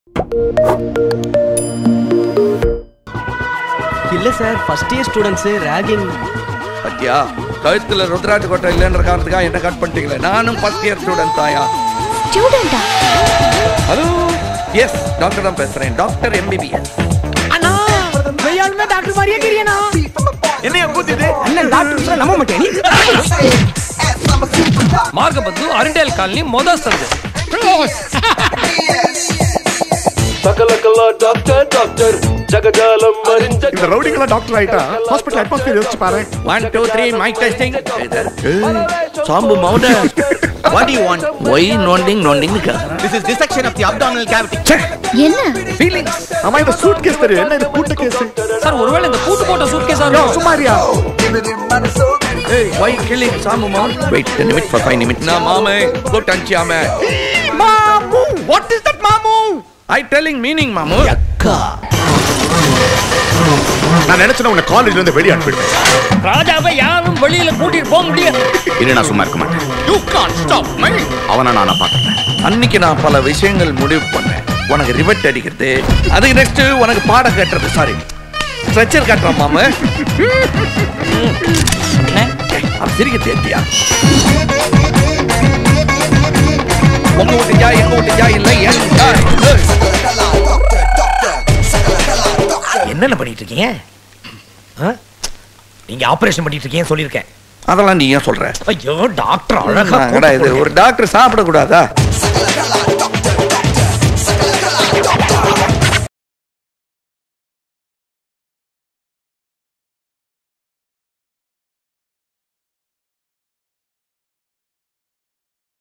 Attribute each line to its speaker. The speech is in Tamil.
Speaker 1: இல்ல sir first year students ragging
Speaker 2: பத்தியா கழுத்துல ருத்ராட்ச கோட்டை இல்லைன்ற காரணத்துக்காக என்ன கட் பண்ணிட்டீங்களே நானும் ஃபர்ஸ்ட் இயர் ஸ்டூடெண்ட் தாயா
Speaker 3: ஸ்டூடெண்டா
Speaker 2: ஹலோ எஸ் டாக்டர் தான் பேசுறேன் டாக்டர் எம்பிபிஎஸ்
Speaker 1: அண்ணா மெய்யாலுமே டாக்டர் மாதிரியே கிரியனா
Speaker 2: என்னைய கூத்திட்டு
Speaker 1: அண்ணன் டாக்டர் நம்ப மாட்டேன் நீ
Speaker 4: மார்கபத்து அரிண்டேல் காலனி மொதல் சந்து
Speaker 5: சகலகலா டாக்டர் டாக்டர் ஜகஜாலம் அறிஞ்ச
Speaker 6: இந்த ரவுடிக்கெல்லாம் டாக்டர் ஆயிட்டா ஹாஸ்பிட்டல் அட்மாஸ்பியர் யோசிச்சு பாரு
Speaker 2: one two three mike testing Sambu மவுண்ட வாட் யூ வாண்ட் ஒய் நோண்டிங் நோண்டிங்
Speaker 1: this is dissection of the abdominal cavity
Speaker 3: என்ன
Speaker 2: ஃபீலிங்ஸ்
Speaker 6: ஆமா இந்த சூட் கேஸ் தெரியும் என்ன இது கூட்ட கேஸ்
Speaker 4: சார் ஒருவேளை இந்த கூட்டு போட்ட சூட்கேஸா இருக்கும்
Speaker 6: சுமாரியா
Speaker 2: Hey, why killing Samu Mount? Wait a minute for five minutes. Na mame, good anchiame.
Speaker 1: மாமு வாட் இஸ் தட் மாமு
Speaker 2: I telling meaning, Mamu.
Speaker 6: நான் நினைச்சேன் உன்னை காலேஜ்ல இருந்து வெளியே அனுப்பிடுவேன்
Speaker 4: ராஜாவை யாரும் வெளியில கூட்டிட்டு போக முடியாது
Speaker 6: இனி நான் சும்மா இருக்க மாட்டேன்
Speaker 1: யூ கான்ட் ஸ்டாப் மை
Speaker 6: அவனை நான் பாக்குறேன்
Speaker 2: அன்னைக்கு நான் பல விஷயங்கள் முடிவு பண்ணேன் உனக்கு ரிவெட் அடிக்கிறது அதுக்கு நெக்ஸ்ட் உனக்கு பாடம் கட்டுறது சாரி ஸ்ட்ரெச்சர் கட்டுறோம் மாமு அப்ப சிரிக்க தேர்த்தியா உங்க வீட்டு ஜாய் எங்க வீட்டு ஜாய் இல்லை என் ஜாய்
Speaker 7: என்னென்ன பண்ணிட்டு இருக்கீங்க ஆ? நீங்க ஆபரேஷன் பண்ணிட்டு இருக்கீங்கன்னு சொல்லியிருக்கேன்
Speaker 2: அதெல்லாம் நீ ஏன் சொல்ற
Speaker 7: ஐயோ டாக்டர் அழகா
Speaker 2: என்னடா இது ஒரு டாக்டர் சாப்பிட கூடாதா